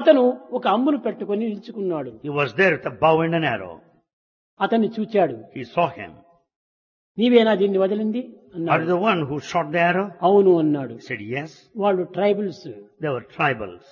అతను ఒక అంబును పెట్టుకొని నిలుచుకున్నాడు He was there with a bow and an arrow. అతన్ని చూచాడు He saw him. నీవేనా దీన్ని వదిలింది Are you అన్నాడు the one who shot the arrow? అవును అన్నాడు He said, yes. వాళ్ళు ట్రైబల్స్ They were tribals.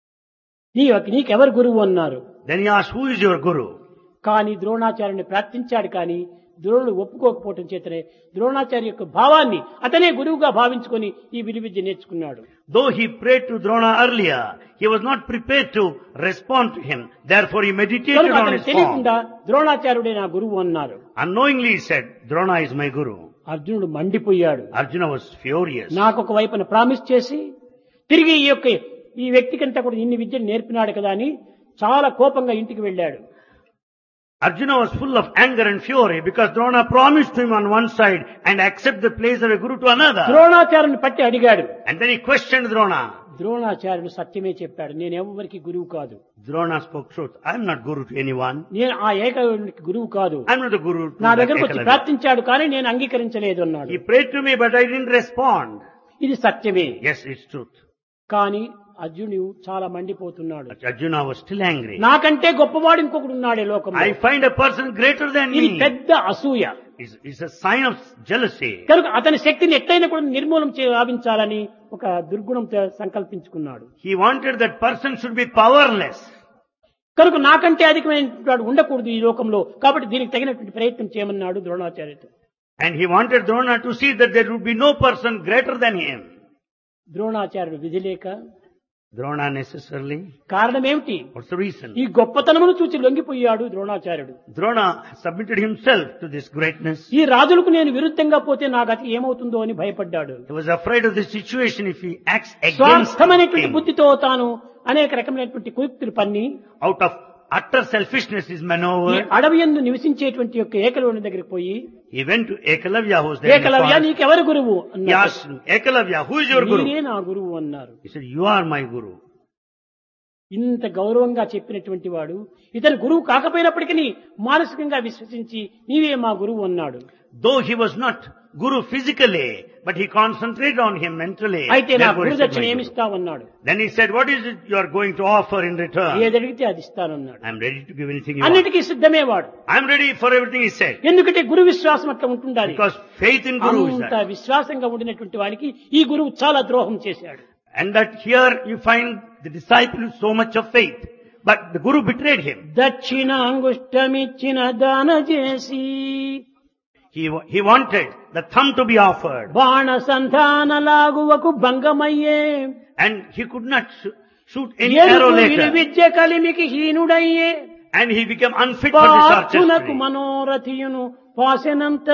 నీ నీకెవరు గురువు అన్నారు Then he asked, who is your guru? కానీ ద్రోణాచార్యుని ప్రార్థించాడు కానీ ద్రోణుడు ఒప్పుకోకపోవటం చేతనే ద్రోణాచార్య యొక్క భావాన్ని అతనే గురువుగా భావించుకొని ఈ విలువిద్య నేర్చుకున్నాడు Though he prayed to Drona earlier, he was not prepared to respond to him. Therefore he meditated కనుక on అతనికి his form. తెలియకుండా ద్రోణాచార్యుడే నా గురువు అన్నారు Unknowingly he said, Drona is my guru. అర్జునుడు మండిపోయాడు Arjuna was furious. నాకు ఒక వైపున ప్రామిస్ చేసి తిరిగి ఈ యొక్క ఈ వ్యక్తికంతా కూడా ఇన్ని విద్యను నేర్పినాడు కదా అని చాలా కోపంగా ఇంటికి వెళ్ళాడు Arjuna was full of anger and fury because Drona promised to him on one side and accept the place of a guru to another. ద్రోణాచార్యుని పట్టి అడిగాడు And then he questioned Drona. ద్రోణాచార్యుడు సత్యమే చెప్పాడు నేను ఎవరికి గురువు కాదు Drona spoke truth. I am not guru to anyone. నేను ఆ ఏకైక గురువు కాదు I am not the guru to నా that దగ్గరకు వచ్చి Ekalavya. ప్రార్థించాడు కానీ నేను అంగీకరించలేదు అన్నాడు He prayed to me but I didn't respond. ఇది సత్యమే Yes, it's truth. కానీ అర్జునుడు చాలా మండిపోతున్నాడు But Arjuna was still angry. నాకంటే గొప్పవాడు ఇంకొకడు ఉన్నాడే లోకంలో I find a person greater than ఇది me. పెద్ద అసూయ It's, it's a sign of jealousy. కనుక అతని శక్తిని ఎట్లయినా కూడా నిర్మూలన చే భావించాలని ఒక దుర్గుణంతో సంకల్పించుకున్నాడు He wanted that person should be powerless. కనుక నాకంటే అధికమైన వాడు ఉండకూడదు ఈ లోకంలో కాబట్టి దీనికి తగినటువంటి ప్రయత్నం చేయమన్నాడు ద్రోణాచార్యతో And he wanted Drona to see that there would be no person greater than him. ద్రోణాచార్యుడు విధి లేక Drona necessarily. కారణం ఏమిటి What's the reason? ఈ గొప్పతనమును చూచి లొంగిపోయాడు ద్రోణాచార్యుడు Drona submitted himself to this greatness. ఈ రాజులకు నేను విరుద్ధంగా పోతే నా గతి ఏమవుతుందో అని భయపడ్డాడు He was afraid of the situation if he acts against స్వార్థమైనటువంటి him. బుద్ధితో తాను అనేక రకమైనటువంటి కుయుక్తులు పన్ని Out of utter selfishness is ఈ maneuver. అడవి యందు నివసించేటువంటి యొక్క ఏకలవుని దగ్గరికి పోయి He went to Ekalavya who was there. in the Eklavya forest. నీకెవరు గురువు He అన్నాడు asked him, Ekalavya, who is your guru? మీరే నా గురువు అన్నారు He said, you are my guru. ఇంత గౌరవంగా చెప్పినటువంటి వాడు ఇతను గురువు కాకపోయినప్పటికీ మానసికంగా విశ్వసించి నీవే మా గురువు అన్నాడు Though he was not guru physically, but he concentrated on him mentally. అయితే నా Therefore he గురు said, దక్షిణ "My guru." ఏమిస్తావన్నాడు Then he said, what is it you are going to offer in return? ఏది అడిగితే అది ఇస్తానన్నాడు I am ready to give anything you want. అన్నిటికీ సిద్ధమే వాడు I am ready for everything he said. ఎందుకంటే గురు విశ్వాసం అట్లా ఉంటుండాలి Because faith in guru is అంత that. విశ్వాసంగా ఉండినటువంటి వారికి ఈ గురువు చాలా ద్రోహం చేశాడు And that here you find the disciple with so much of faith. But the guru betrayed him. దక్షిణ అంగుష్టమిచ్చిన దాన చేసి He, he wanted the thumb to be offered. బాణ సంధాన లాగువకు భంగమయ్యే And he could not sh- shoot any arrow ఎరుపు విలు later. Vidya కలిమికి హీనుడయ్యే And he became unfit for this పార్థునకు artistry. మనోరథియును పాసెనంత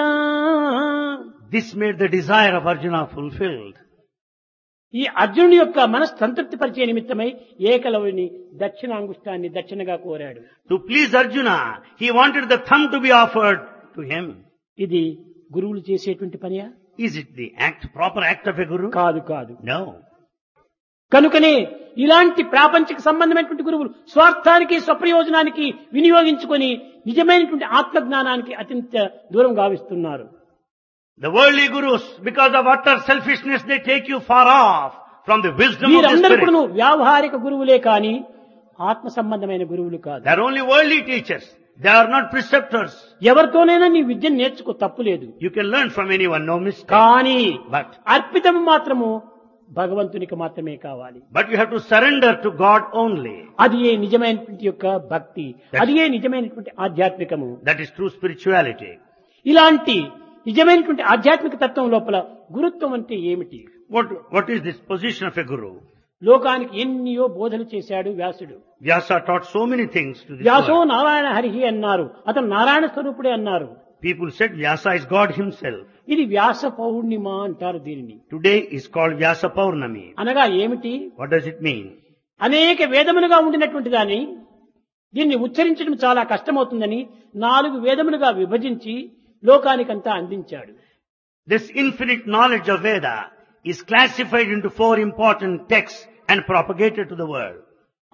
This made the desire of Arjuna fulfilled. ఈ అర్జునుడి యొక్క మనసు సంతృప్తి పరిచే నిమిత్తమై ఏకలవుని దక్షిణాంగుష్టాన్ని దక్షిణగా కోరాడు To please Arjuna, he wanted the thumb to be offered to him. ఇది గురువులు చేసేటువంటి పనియా Is it the act, proper act of a guru? కాదు కాదు No. కనుకనే ఇలాంటి ప్రాపంచిక సంబంధమైనటువంటి గురువులు స్వార్థానికి స్వప్రయోజనానికి వినియోగించుకొని నిజమైనటువంటి ఆత్మజ్ఞానానికి అత్యంత దూరం గావిస్తున్నారు The worldly gurus, because of utter selfishness, they take you far off from the wisdom of the వీరందరూ spirit. కూడా వ్యావహారిక గురువులే కాని ఆత్మ సంబంధమైన గురువులు కాదు They are only worldly teachers. They are not preceptors. ఎవరితోనైనా నీ విద్యను నేర్చుకో తప్పులేదు You can learn from anyone, no mistake. కానీ But, అర్పితం మాత్రము భగవంతునికి మాత్రమే కావాలి but you have to surrender to God only. అది ఏ నిజమైనటువంటి యొక్క భక్తి అది ఏ నిజమైనటువంటి ఆధ్యాత్మికము That is true spirituality. ఇలాంటి నిజమైనటువంటి ఆధ్యాత్మిక తత్వం లోపల గురుత్వం అంటే ఏమిటి What, what is this position of a guru? లోకానికి ఎన్నియో బోధలు చేశాడు వ్యాసుడు Vyasa taught so many things to this వ్యాసో world. Narayana హరిహి అన్నారు అతను నారాయణ స్వరూపుడే అన్నారు People said Vyasa is God himself. ఇది వ్యాస పౌర్ణిమ అంటారు దీనిని Today is called Vyasa Paurnami. అనగా ఏమిటి What does it mean? అనేక వేదములుగా ఉండినటువంటి దాన్ని దీన్ని ఉచ్చరించడం చాలా కష్టమవుతుందని నాలుగు వేదములుగా విభజించి లోకానికంతా అందించాడు This infinite knowledge of Veda is classified into four important texts and propagated to the world.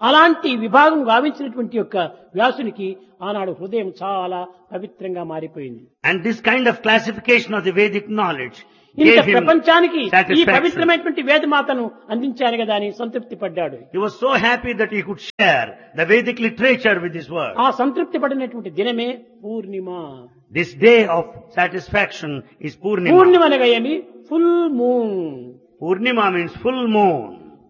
అలాంటి విభాగం గావించినటువంటి యొక్క వ్యాసునికి ఆనాడు హృదయం చాలా పవిత్రంగా మారిపోయింది And this kind of classification of the Vedic knowledge ఇంత gave him ప్రపంచానికి ఈ satisfaction. పవిత్రమైనటువంటి వేదమాతను అందించాను కదా అని సంతృప్తి పడ్డాడు He was so happy that he could share the Vedic literature with his world. ఆ సంతృప్తి పడినటువంటి దినమే పూర్ణిమ This day of satisfaction is Purnima. Purnima అనగా ఏమి full moon Purnima means full moon.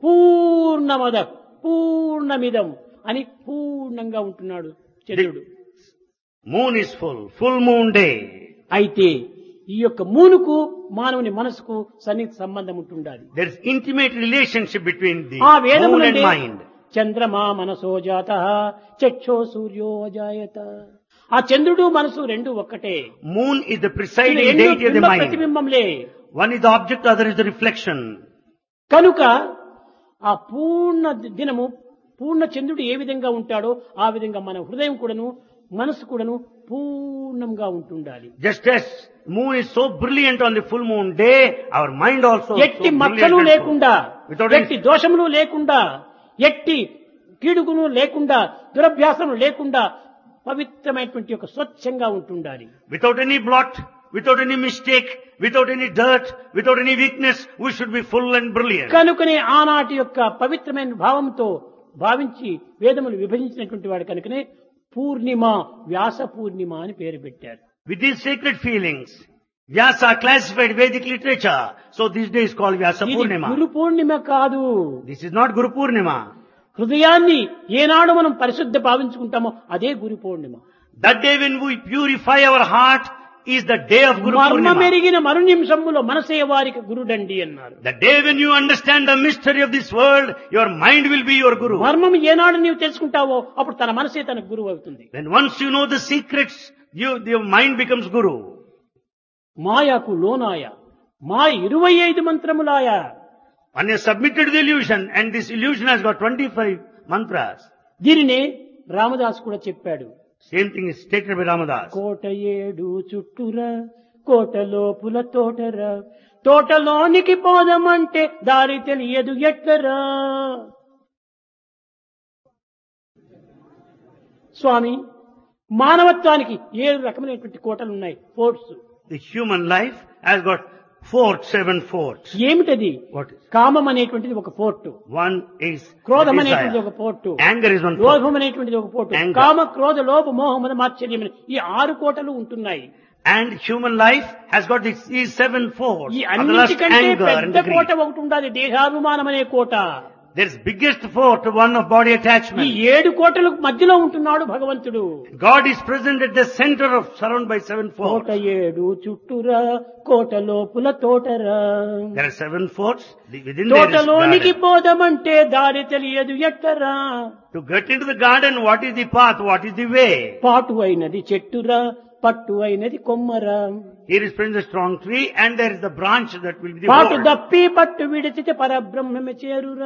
పూర్ణమద పూర్ణమిదం అని పూర్ణంగా ఉంటున్నాడు చంద్రుడు Moon is full. Full moon day. అయితే ఈ యొక్క మూనుకు మానవుని మనసుకు సన్నిహిత సంబంధం ఉంటుండాలి There is intimate relationship between the ఆ moon and వేదమునందే mind. చంద్రమా మనసో జాత చక్షో సూర్యో అజాయత ఆ చంద్రుడు మనసు రెండు ఒక్కటే Moon is the ఇవి presiding రెండు deity of the బింబ mind. ప్రతిబింబంలే One is the object, other is the reflection. కనుక ఆ పూర్ణ దినము పూర్ణ చంద్రుడు ఏ విధంగా ఉంటాడో ఆ విధంగా మన హృదయం కూడాను మనసు కూడాను పూర్ణంగా ఉంటుండాలి Just as moon is so brilliant on the full moon day, our mind also is ఎట్టి so మచ్చలు brilliant and full. లేకుండా Without ఎట్టి any, దోషములు లేకుండా ఎట్టి కీడుగును లేకుండా దురభ్యాసము లేకుండా పవిత్రమైనటువంటి ఒక స్వచ్ఛంగా ఉంటుండాలి without any blot, without any mistake, without any dirt, without any weakness, we should be full and brilliant. కనుకనే ఆనాటి యొక్క పవిత్రమైన భావంతో భావించి వేదములు విభజించినటువంటి వాడు కనుకనే పూర్ణిమ వ్యాస పూర్ణిమ అని పేరు పెట్టారు With these sacred feelings, Vyasa classified Vedic literature. So this day is called Vyasa ఇది Purnima. గురు పూర్ణిమ కాదు This is not Guru Purnima. హృదయాన్ని ఏనాడు మనం పరిశుద్ధ భావించుకుంటామో అదే గురు పూర్ణిమ That day when we purify our heart is the day of Guru మర్మ Purnima. మెరిగిన మరు నిమిషములో మనసే వారికి గురుడండి అన్నారు The day when you understand the mystery of this world, your mind will be your Guru. మర్మం ఏనాడు నీవు తెలుసుకుంటావో అప్పుడు తన మనసే తన గురువు అవుతుంది When once you know the secrets, you, your mind becomes Guru. మాయకు లోనాయ మా ఇరవై ఐదు మంత్రములాయ When you submitted to the illusion, and this illusion has got 25 mantras, దీనినే రామదాస్ కూడా చెప్పాడు same thing is stated by Ramadas. కోట ఏడు చుట్టురా కోట లోపుల తోటరా తోటలోనికి పోదామంటే దారి తెలియదు ఎట్లరా స్వామి మానవత్వానికి ఏడు రకమైనటువంటి కోటలు ఉన్నాయి forts The human life has got forts, seven forts. ఏమిటది What is? కామం అనేటువంటిది ఒక ఫోర్టు One is క్రోధం the అనేటువంటిది desire. ఒక port Anger is one fort. లోభం అనేటువంటిది ఒక పోర్టు Anger. కామ క్రోధ లోభ మోహమున మాత్సర్యం అనే ఈ ఆరు కోటలు ఉంటున్నాయి And human life has got these, these seven forts. ఈ of the lust, అన్నిటికంటే anger and పెద్ద the కోట greed. ఒకటి ఉండాలి దేహాభిమానం అనే కోట There's biggest fort, one of body ఈ attachment. ఏడు కోటలకు మధ్యలో ఉంటున్నాడు భగవంతుడు God is present at the center of, surrounded by seven Kota forts. ఏడు చుట్టురా కోట లోపుల తోటరా There are seven forts. The- Within there is తోటలోనికి garden. పోదామంటే దారి తెలియదు ఎట్టరా To get into the garden, what is the path? What is the way? పాటు అయినది చెట్టురా పట్టు అయినది కొమ్మరా Here is present a strong tree and there is the branch that will be the పాటు board. దప్పి పట్టు విడిచితే పరబ్రహ్మమే చేరురా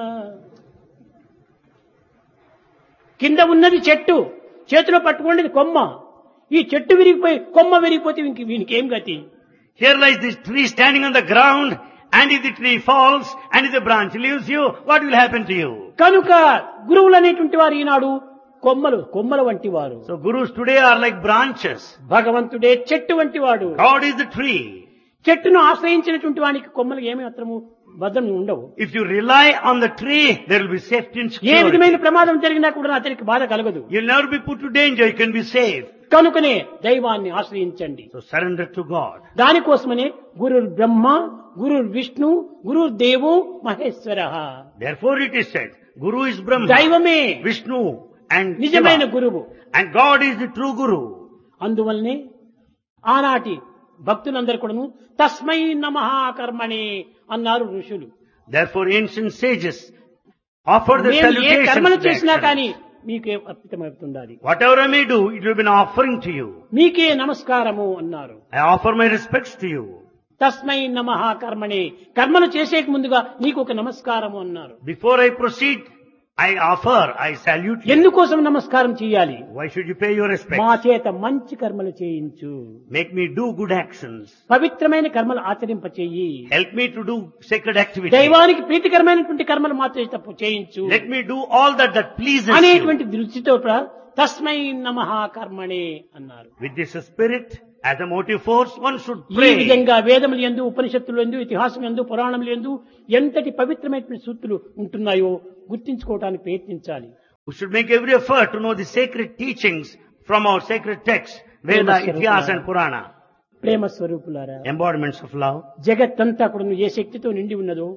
కింద ఉన్నది చెట్టు చేతిలో పట్టుకోండి కొమ్మ ఈ చెట్టు విరిగిపోయి కొమ్మ విరిగిపోతే ఇంక వీనికి ఏం గతి Here lies this tree standing on the ground and if the tree falls and if the branch leaves you, what will happen to you? కనుక గురువులు అనేటువంటి వారు ఈనాడు కొమ్మలు కొమ్మల వంటి వారు So gurus today are like branches. భగవంతుడే చెట్టు వంటి వాడు God is the tree. చెట్టును ఆశ్రయించినటువంటి వానికి కొమ్మలు ఏమి మాత్రము భద్రం ఉండవు If you rely on the tree, there will be safety and A security. విధమైన ప్రమాదం జరిగినా కూడా అతనికి బాధ కలగదు You'll never be put to danger. You can be safe. కనుకనే దైవాన్ని ఆశ్రయించండి So surrender to God. దానికోసమనే గురు బ్రహ్మ గురు విష్ణు గురు దేవో Maheshwara Therefore it is said, Guru is Brahma, దైవమే Vishnu and నిజమైన Shiva. గురువు And God is the true Guru. అందువల్లనే ఆనాటి భక్తులందరూ కూడాను తస్మై నమ కర్మణి అన్నారు ఋషులు Therefore ancient sages offer the మేము ఏ salutations. కర్మలు to the చేసినా excellent. కానీ మీకే అర్పితమవుతుండాలి Whatever I may do, it will be an offering to you. మీకే నమస్కారము అన్నారు I offer my respects to you. తస్మై నమ కర్మణి కర్మలు చేసేక ముందుగా నీకు ఒక నమస్కారము అన్నారు Before I proceed I offer, I salute you. ఎందుకోసం నమస్కారం చేయాలి Why should you pay your respect? మా చేత మంచి కర్మలు చేయించు Make me do good actions. పవిత్రమైన కర్మలు ఆచరింపచేయి Help me to do sacred activity. దైవానికి ప్రీతికరమైనటువంటి కర్మలు మాత్రం తప్పు చేయించు Let me do all that that pleases you. అనేటువంటి దృష్టితో కూడా తస్మై నమః కర్మణే అన్నారు With this spirit as a motive force, one should ఈ pray. విధంగా వేదములు ఎందు ఉపనిషత్తులు ఎందు ఇతిహాసం ఎందు పురాణములు ఎందు ఎంతటి పవిత్రమైనటువంటి సూక్తులు ఉంటున్నాయో గుర్తించుకోవడానికి ప్రయత్నించాలి We should make every effort to know the sacred teachings from our sacred texts, Veda, Prema Itihas Swarupa. and Purana. ప్రేమ స్వరూపులారా Embodiments of love. జగత్తంతా కూడా ఏ శక్తితో నిండి ఉన్నదో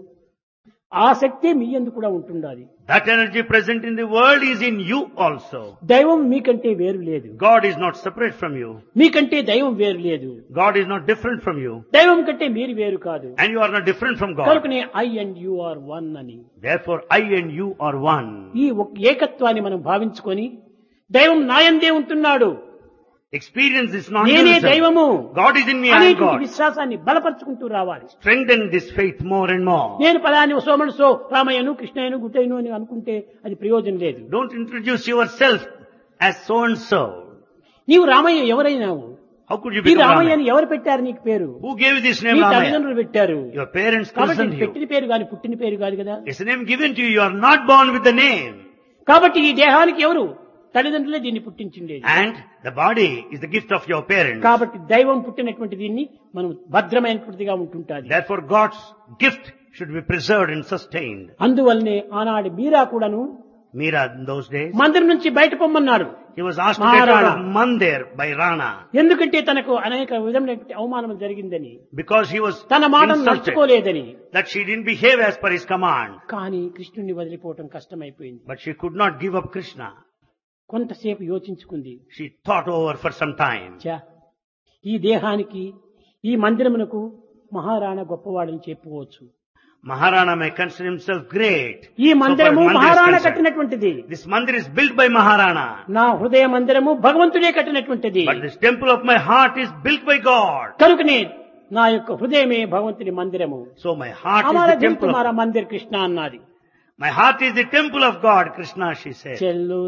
ఆ శక్తి మీ ఎందు కూడా ఉంటుండాలి That energy present in the world is in you also. దైవం మీకంటే వేరు లేదు God is not separate from you. మీకంటే దైవం వేరు లేదు God is not different from you. దైవం కంటే మీరు వేరు కాదు And you are not different from God. కనుకనే I and you are one అని Therefore, I and you are one. ఈ ఒక ఏకత్వాన్ని మనం భావించుకొని దైవం నాయందే ఉంటున్నాడు Experience this నేనే non దైవము God is in me, I am అనేటువంటి God. విశ్వాసాన్ని బలపరుచుకుంటూ రావాలి Strengthen this faith more and more. నేను పలాని సోమను సో రామయ్యను కృష్ణయ్యను గుట్టయ్యను అని అనుకుంటే అది ప్రయోజనం లేదు Don't introduce yourself as so and so. నీవు రామయ్య ఎవరైనావు How could you ఈ become రామయ్య Ramaya? అని ఎవరు పెట్టారు నీకు పేరు Who gave you this నీ name Ramaya? తల్లిదండ్రులు పెట్టారు Your parents కాబట్టి christened ఇది you. పెట్టిన పేరు కాదు పుట్టిన పేరు కాదు కదా It's a name given to you. You are not born with the name. కాబట్టి ఈ దేహానికి ఎవరు తల్లిదండ్రులే దీన్ని పుట్టించిండేది And the body is the gift of your parents. కాబట్టి దైవం పుట్టినటువంటి దీన్ని మనం భద్రమైనటువంటిదిగా ఉంటుంటాది Therefore, God's gift should be preserved and sustained. అందువల్లనే ఆనాడు మీరా కూడాను Mira, in those days, మందిరం నుంచి బయట పొమ్మన్నాడు he was asked to get out Maharana. of Mandir by Rana ఎందుకంటే తనకు అనేక విధమైనటువంటి అవమానం జరిగిందని because he was తన మాటను insulted నడుచుకోలేదని that she didn't behave as per his command. కానీ కృష్ణుని వదిలిపోవటం కష్టమైపోయింది But she could not give up Krishna. కొంతసేపు యోచించుకుంది She thought over for some time. ఛా, ఈ దేహానికి ఈ మందిరమునకు మహారాణా గొప్పవాడని చెప్పుకోవచ్చు Maharana may consider himself great. ఈ So far మందిరము as mandir is Maharana concerned. కట్టినటువంటిది This mandir is built by Maharana. నా హృదయ మందిరము భగవంతుడే కట్టినటువంటిది But this temple of my heart is built by God. కనుకనే నా యొక్క హృదయమే భగవంతుని మందిరము So my heart హమారా is the Dil temple తుమారా of, Mandir Krishna అన్నది my heart is the temple of God, Krishna, she said. చెల్లు